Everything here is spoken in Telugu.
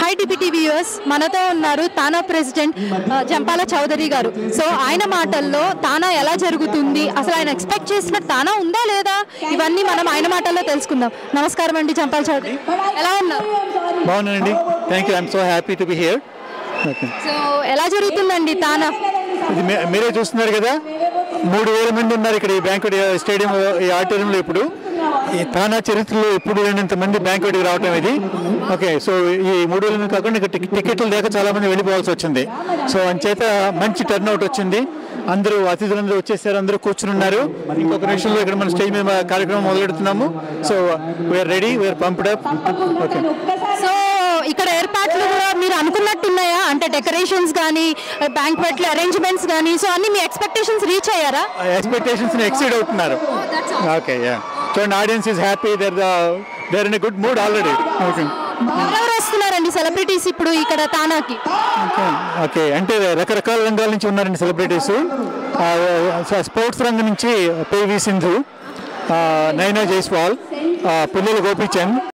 హై డిప్యూటీ వ్యూయర్స్ మనతో ఉన్నారు తానా ప్రెసిడెంట్ ఆ, జంపాల చౌదరి గారు సో ఆయన మాటల్లో తానా ఎలా జరుగుతుంది అసలు ఆయన ఎక్స్పెక్ట్ చేసిన తానా ఉందా లేదా ఇవన్నీ మనం ఆయన మాటల్లో తెలుసుకుందాం నమస్కారం అండి జంపాల చౌదరి ఎలా ఉన్నారు బాగున్నానండి thank you I'm so happy to be here okay so ఎలా జరుగుతుందండి తానా ఇది మీ- మీరే చూస్తున్నారు కదా మూడు వేల మంది ఉన్నారు ఇక్కడ ఈ బ్యాంకుడి స్టేడియం ఈ ఆడిటోరియంలో ఇప్పుడు ఈ తానా చరిత్రలో ఎప్పుడు లేనంత మంది బ్యాంకుడికి రావటం ఇది ఓకే సో ఈ మూడు వేల మంది కాకుండా ఇక్కడ టిక్- టికెట్లు లేక చాలా మంది వెళ్ళిపోవాల్సి వచ్చింది సో అంచేత మంచి టర్న్ అవుట్ వచ్చింది అందరూ అతిథులందరూ వచ్చేసారు అందరూ కూర్చుని ఉన్నారు ఇంకొక నిమిషంలో ఇక్కడ మన స్టేజ్ మీద కార్యక్రమం మొదలెడుతున్నాము so we're ready we're pumped up okay so ఇక్కడ ఏర్పాట్లు కూడా మీరు అనుకున్నట్టున్నాయా అంటే డెకరేషన్స్ కానీ బ్యాంక్వెట్లు అరేంజ్మెంట్స్ కానీ సో అన్ని మీ ఎక్స్పెక్టేషన్స్ రీచ్ అయ్యారా ఎక్స్పెక్టేషన్స్ ఎక్సీడ్ అవుతున్నారు ఓకే యా చూడండి audience is happy there there in good mood already okay ఎవరెవరు వస్తున్నారండి సెలబ్రిటీస్ ఇప్పుడు ఇక్కడ తానాకి ఓకే అంటే రకరకాల రంగాల నుంచి ఉన్నారండి సెలబ్రిటీస్ స్పోర్ట్స్ రంగం నుంచి పివి సింధు ఆ, నైనా జైస్వాల్ ఆ, పుల్లెల గోపీచంద్